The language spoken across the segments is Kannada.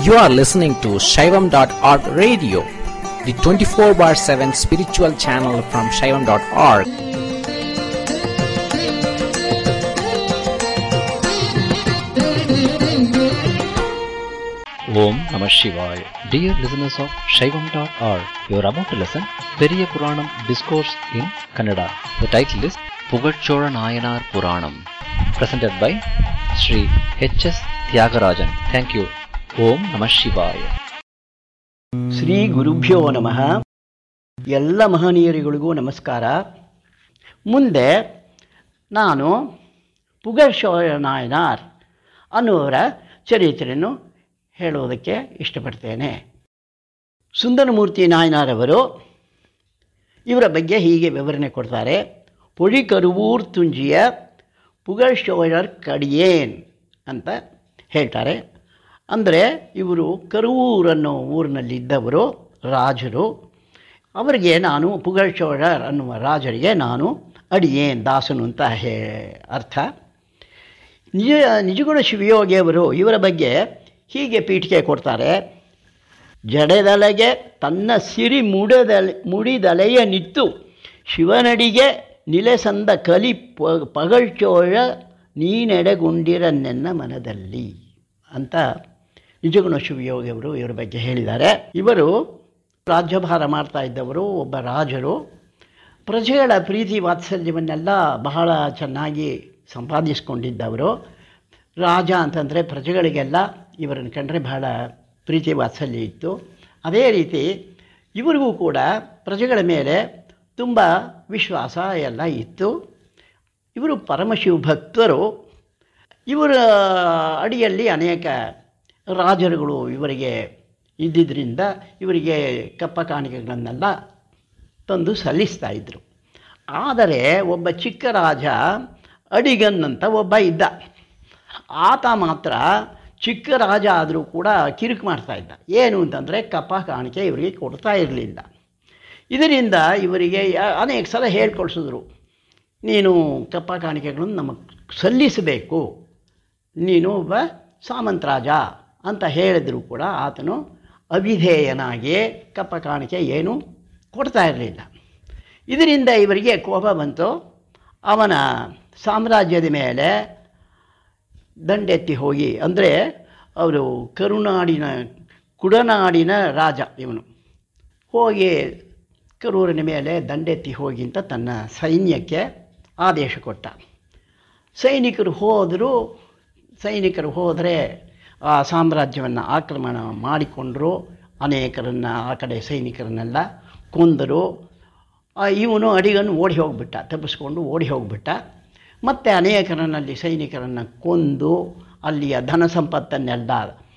You are listening to Shaivam.org radio, the 24 bar 7 spiritual channel from Shaivam.org. Om Namah Shivaya. Dear listeners of Shaivam.org, you are about to listen Periya Puranam Discourse in Kannada. The title is Pugachora Nayanar Puranam, presented by Sri H.S. Tyagarajan. Thank you. Om Namah Shivaya. Shri ಗುರುಭ್ಯೋ ನಮಃ ಎಲ್ಲ ಮಹನೀಯರಿಗಳಿಗೂ ನಮಸ್ಕಾರ ಮುಂದೆ ನಾನು ಪುಗಶೋಯ ನಾಯನಾರ್ ಅನ್ನುವರ ಚರಿತ್ರೆಯನ್ನು ಹೇಳುವುದಕ್ಕೆ ಇಷ್ಟಪಡ್ತೇನೆ ಸುಂದರಮೂರ್ತಿ ನಾಯನಾರವರು ಇವರ ಬಗ್ಗೆ ಹೀಗೆ ವಿವರಣೆ ಕೊಡ್ತಾರೆ ಪೊಡಿ ಕರುವೂರ್ ತುಂಜಿಯ ಪುಗಶೋಯರ್ ಕಡಿಯೇನ್ ಅಂತ ಹೇಳ್ತಾರೆ ಅಂದರೆ ಇವರು ಕರುವೂರ್ ಅನ್ನೋ ಊರಿನಲ್ಲಿದ್ದವರು ರಾಜರು ಅವರಿಗೆ ನಾನು ಪುಗಳ್ಚೋಳರ್ ಅನ್ನುವ ರಾಜರಿಗೆ ನಾನು ಅಡಿಯೇನ್ ದಾಸನು ಅಂತ ಹೇ ಅರ್ಥ ನಿಜ ನಿಜಗುಣ ಶಿವಯೋಗಿಯವರು ಇವರ ಬಗ್ಗೆ ಹೀಗೆ ಪೀಠಿಕೆ ಕೊಡ್ತಾರೆ ಜಡೆದಲೆಗೆ ತನ್ನ ಸಿರಿ ಮುಡದಲೆ ಮುಡಿದಲೆಯ ನಿತ್ತು ಶಿವನಡಿಗೆ ನಿಲೆಸಂದ ಕಲಿ ಪ ಪಗಳ್ಚೋಳ ನೀನೆಡೆಗುಂಡಿರ ನನ್ನ ಮನದಲ್ಲಿ ಅಂತ ನಿಜಗುಣ ಶಿವಯೋಗಿಯವರು ಇವರ ಬಗ್ಗೆ ಹೇಳಿದ್ದಾರೆ ಇವರು ರಾಜ್ಯಭಾರ ಮಾಡ್ತಾ ಇದ್ದವರು ಒಬ್ಬ ರಾಜರು ಪ್ರಜೆಗಳ ಪ್ರೀತಿ ವಾತ್ಸಲ್ಯವನ್ನೆಲ್ಲ ಬಹಳ ಚೆನ್ನಾಗಿ ಸಂಪಾದಿಸ್ಕೊಂಡಿದ್ದವರು ರಾಜ ಅಂತಂದರೆ ಪ್ರಜೆಗಳಿಗೆಲ್ಲ ಇವರನ್ನು ಕಂಡ್ರೆ ಬಹಳ ಪ್ರೀತಿ ವಾತ್ಸಲ್ಯ ಇತ್ತು ಅದೇ ರೀತಿ ಇವರಿಗೂ ಕೂಡ ಪ್ರಜೆಗಳ ಮೇಲೆ ತುಂಬ ವಿಶ್ವಾಸ ಎಲ್ಲ ಇತ್ತು ಇವರು ಪರಮಶಿವ ಭಕ್ತರು ಇವರ ಅಡಿಯಲ್ಲಿ ಅನೇಕ ರಾಜರುಗಳು ಇವರಿಗೆ ಇದ್ದಿದ್ದರಿಂದ ಇವರಿಗೆ ಕಪ್ಪ ಕಾಣಿಕೆಗಳನ್ನೆಲ್ಲ ತಂದು ಸಲ್ಲಿಸ್ತಾ ಇದ್ದರು ಆದರೆ ಒಬ್ಬ ಚಿಕ್ಕ ರಾಜ ಅಡಿಗನ್ ಅಂತ ಒಬ್ಬ ಇದ್ದ ಆತ ಮಾತ್ರ ಚಿಕ್ಕ ರಾಜ ಆದರೂ ಕೂಡ ಕಿರುಕು ಮಾಡ್ತಾ ಇದ್ದ ಏನು ಅಂತಂದರೆ ಕಪ್ಪ ಕಾಣಿಕೆ ಇವರಿಗೆ ಕೊಡ್ತಾ ಇರಲಿಲ್ಲ ಇದರಿಂದ ಇವರಿಗೆ ಅನೇಕ ಸಲ ಹೇಳ್ಕೊಳ್ಸಿದ್ರು ನೀನು ಕಪ್ಪ ಕಾಣಿಕೆಗಳನ್ನು ನಮಗೆ ಸಲ್ಲಿಸಬೇಕು ನೀನು ಒಬ್ಬ ಸಾಮಂತ ರಾಜ ಅಂತ ಹೇಳಿದರೂ ಕೂಡ ಆತನು ಅವಿಧೇಯನಾಗಿ ಕಪ್ಪ ಕಾಣಿಕೆ ಏನು ಕೊಡ್ತಾ ಇರಲಿಲ್ಲ ಇದರಿಂದ ಇವರಿಗೆ ಕೋಪ ಬಂತು ಅವನ ಸಾಮ್ರಾಜ್ಯದ ಮೇಲೆ ದಂಡೆತ್ತಿ ಹೋಗಿ ಅಂದರೆ ಅವರು ಕರುನಾಡಿನ ಕುಡನಾಡಿನ ರಾಜ ಇವನು ಹೋಗಿ ಕರೂರಿನ ಮೇಲೆ ದಂಡೆತ್ತಿ ಹೋಗಿ ಅಂತ ತನ್ನ ಸೈನ್ಯಕ್ಕೆ ಆದೇಶ ಕೊಟ್ಟ ಸೈನಿಕರು ಹೋದರೂ ಸೈನಿಕರು ಹೋದರೆ ಆ ಸಾಮ್ರಾಜ್ಯವನ್ನು ಆಕ್ರಮಣ ಮಾಡಿಕೊಂಡರು ಅನೇಕರನ್ನು ಆ ಕಡೆ ಸೈನಿಕರನ್ನೆಲ್ಲ ಕೊಂದರು ಇವನು ಅಡಿಗನ್ನು ಓಡಿ ಹೋಗಿಬಿಟ್ಟ ತಪ್ಪಿಸ್ಕೊಂಡು ಓಡಿ ಹೋಗಿಬಿಟ್ಟ ಮತ್ತು ಅನೇಕರನ್ನಲ್ಲಿ ಸೈನಿಕರನ್ನು ಕೊಂದು ಅಲ್ಲಿಯ ಧನ ಸಂಪತ್ತನ್ನೆಲ್ಲ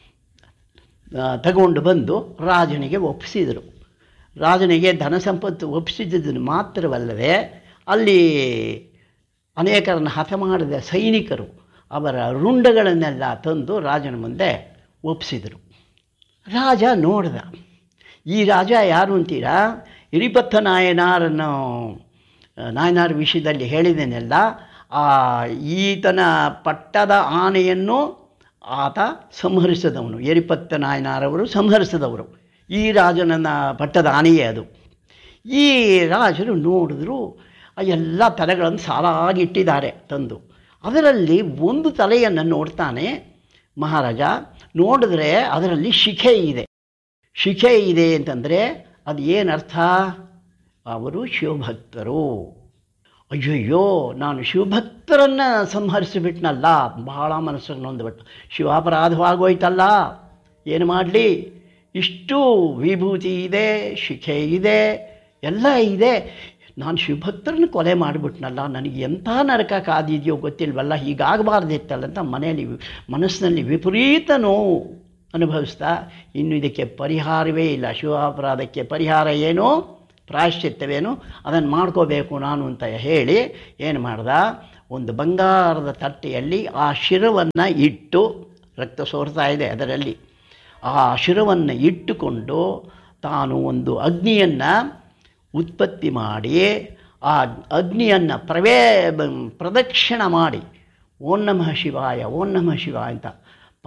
ತಗೊಂಡು ಬಂದು ರಾಜನಿಗೆ ಒಪ್ಪಿಸಿದರು ರಾಜನಿಗೆ ಧನ ಸಂಪತ್ತು ಒಪ್ಪಿಸಿದ್ದನ್ನು ಮಾತ್ರವಲ್ಲದೆ ಅಲ್ಲಿ ಅನೇಕರನ್ನು ಹತ ಮಾಡಿದ ಸೈನಿಕರು ಅವರ ರುಂಡಗಳನ್ನೆಲ್ಲ ತಂದು ರಾಜನ ಮುಂದೆ ಒಪ್ಪಿಸಿದರು ರಾಜ ನೋಡ್ದ ಈ ರಾಜ ಯಾರು ಅಂತೀರಾ ಇರಿಪತ್ತ ನಾಯನಾರನ್ನು ನಾಯನಾರ್ ವಿಷಯದಲ್ಲಿ ಹೇಳಿದ್ದೇನೆಲ್ಲ ಆ ಈತನ ಪಟ್ಟದ ಆನೆಯನ್ನು ಆತ ಸಂಹರಿಸಿದವನು ಎರಿಪತ್ತ ನಾಯನಾರವರು ಸಂಹರಿಸಿದವರು ಈ ರಾಜನ ಪಟ್ಟದ ಆನೆಯೇ ಅದು ಈ ರಾಜರು ನೋಡಿದ್ರು ಎಲ್ಲ ತಲೆಗಳನ್ನು ಸಾಲಾಗಿಟ್ಟಿದ್ದಾರೆ ತಂದು ಅದರಲ್ಲಿ ಒಂದು ತಲೆಯನ್ನು ನೋಡ್ತಾನೆ ಮಹಾರಾಜ ನೋಡಿದ್ರೆ ಅದರಲ್ಲಿ ಶಿಖೆ ಇದೆ ಶಿಖೆ ಇದೆ ಅಂತಂದರೆ ಅದು ಏನರ್ಥ ಅವರು ಶಿವಭಕ್ತರು ಅಯ್ಯಯ್ಯೋ ನಾನು ಶಿವಭಕ್ತರನ್ನು ಸಂಹರಿಸಿಬಿಟ್ನಲ್ಲ ಬಹಳ ಮನಸ್ಸಿಗೆ ನೊಂದುಬಿಟ್ಟು ಶಿವಾಪರಾಧವಾಗೋಯ್ತಲ್ಲ ಏನು ಮಾಡಲಿ ಇಷ್ಟು ವಿಭೂತಿ ಇದೆ ಶಿಖೆ ಇದೆ ಎಲ್ಲ ಇದೆ ನಾನು ಶಿವಭಕ್ತರನ್ನು ಕೊಲೆ ಮಾಡಿಬಿಟ್ನಲ್ಲ ನನಗೆ ಎಂಥ ನರಕ ಕಾದಿದೆಯೋ ಗೊತ್ತಿಲ್ವಲ್ಲ ಹೀಗಾಗಬಾರ್ದಿತ್ತಲ್ಲ ಅಂತ ಮನೆಯಲ್ಲಿ ಮನಸ್ಸಿನಲ್ಲಿ ವಿಪರೀತ ನೋವು ಅನುಭವಿಸ್ತಾ ಇನ್ನು ಇದಕ್ಕೆ ಪರಿಹಾರವೇ ಇಲ್ಲ ಶಿವಾಪರಾಧಕ್ಕೆ ಪರಿಹಾರ ಏನು ಪ್ರಾಯಶ್ಚಿತ್ತವೇನು ಅದನ್ನು ಮಾಡ್ಕೋಬೇಕು ನಾನು ಅಂತ ಹೇಳಿ ಏನು ಮಾಡ್ದ ಒಂದು ಬಂಗಾರದ ತಟ್ಟೆಯಲ್ಲಿ ಆ ಶಿರವನ್ನು ಇಟ್ಟು ರಕ್ತ ಸೋರ್ತಾ ಇದೆ ಅದರಲ್ಲಿ ಆ ಶಿರವನ್ನು ಇಟ್ಟುಕೊಂಡು ತಾನು ಒಂದು ಅಗ್ನಿಯನ್ನು ಉತ್ಪತ್ತಿ ಮಾಡಿ ಆ ಅಗ್ನಿಯನ್ನು ಪ್ರವೇ ಪ್ರದಕ್ಷಿಣ ಮಾಡಿ ಓಂ ನಮಃ ಶಿವಾಯ ಓಂ ನಮಃ ಶಿವಾಯ ಅಂತ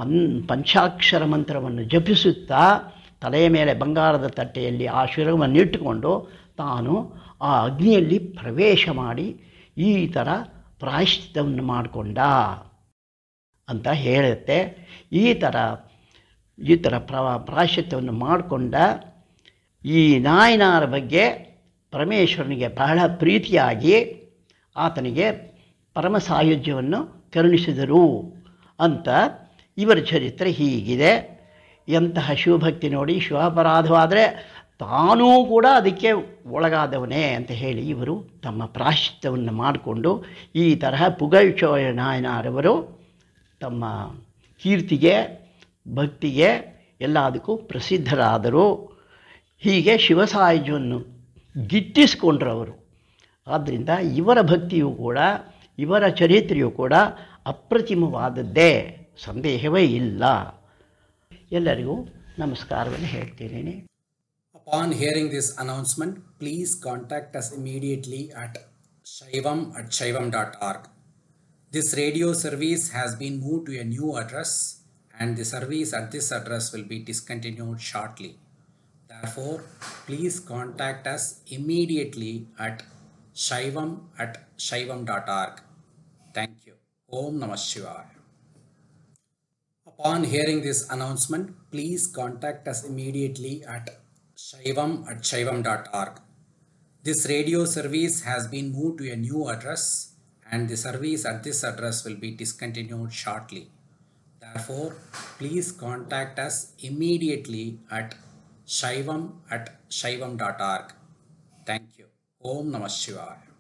ಪನ್ ಪಂಚಾಕ್ಷರ ಮಂತ್ರವನ್ನು ಜಪಿಸುತ್ತಾ ತಲೆಯ ಮೇಲೆ ಬಂಗಾರದ ತಟ್ಟೆಯಲ್ಲಿ ಆ ಶಿರವನ್ನು ಇಟ್ಟುಕೊಂಡು ತಾನು ಆ ಅಗ್ನಿಯಲ್ಲಿ ಪ್ರವೇಶ ಮಾಡಿ ಈ ಥರ ಪ್ರಾಯಶ್ಚಿತ್ತವನ್ನು ಮಾಡಿಕೊಂಡ ಅಂತ ಹೇಳುತ್ತೆ ಈ ಥರ ಈ ಥರ ಪ್ರ ಪ್ರಾಯಶ್ಚಿತ್ತವನ್ನು ಮಾಡಿಕೊಂಡ ಈ ನಾಯನಾರ ಬಗ್ಗೆ ಪರಮೇಶ್ವರನಿಗೆ ಬಹಳ ಪ್ರೀತಿಯಾಗಿ ಆತನಿಗೆ ಪರಮ ಸಾಯುಜ್ಯವನ್ನು ಕರುಣಿಸಿದರು ಅಂತ ಇವರ ಚರಿತ್ರೆ ಹೀಗಿದೆ ಎಂತಹ ಶಿವಭಕ್ತಿ ನೋಡಿ ಶಿವಾಪರಾಧವಾದರೆ ತಾನೂ ಕೂಡ ಅದಕ್ಕೆ ಒಳಗಾದವನೇ ಅಂತ ಹೇಳಿ ಇವರು ತಮ್ಮ ಪ್ರಾಶ್ಚಿತ್ಯವನ್ನು ಮಾಡಿಕೊಂಡು ಈ ತರಹ ಪುಗಳ್ಚೋಳ ನಾಯನಾರವರು ತಮ್ಮ ಕೀರ್ತಿಗೆ ಭಕ್ತಿಗೆ ಎಲ್ಲದಕ್ಕೂ ಪ್ರಸಿದ್ಧರಾದರು ಹೀಗೆ ಶಿವಸಾಯುಜ್ಯವನ್ನು ಗಿಟ್ಟಿಸ್ಕೊಂಡ್ರು ಅವರು ಆದ್ದರಿಂದ ಇವರ ಭಕ್ತಿಯೂ ಕೂಡ ಇವರ ಚರಿತ್ರೆಯೂ ಕೂಡ ಅಪ್ರತಿಮವಾದದ್ದೇ ಸಂದೇಹವೇ ಇಲ್ಲ ಎಲ್ಲರಿಗೂ ನಮಸ್ಕಾರವನ್ನು ಹೇಳ್ತೀನಿ Upon hearing this announcement, please contact us immediately at shaivam at shaivam.org. This radio service has been moved to a new address and the service at this address will be discontinued shortly. Therefore, please contact us immediately at shaivam at shaivam.org. Thank you. Om Namah Shivaya. Upon hearing this announcement, please contact us immediately at shaivam at shaivam.org. This radio service has been moved to a new address and the service at this address will be discontinued shortly. Therefore, please contact us immediately at shaivam at shaivam.org. Thank you. Om Namah Shivaya.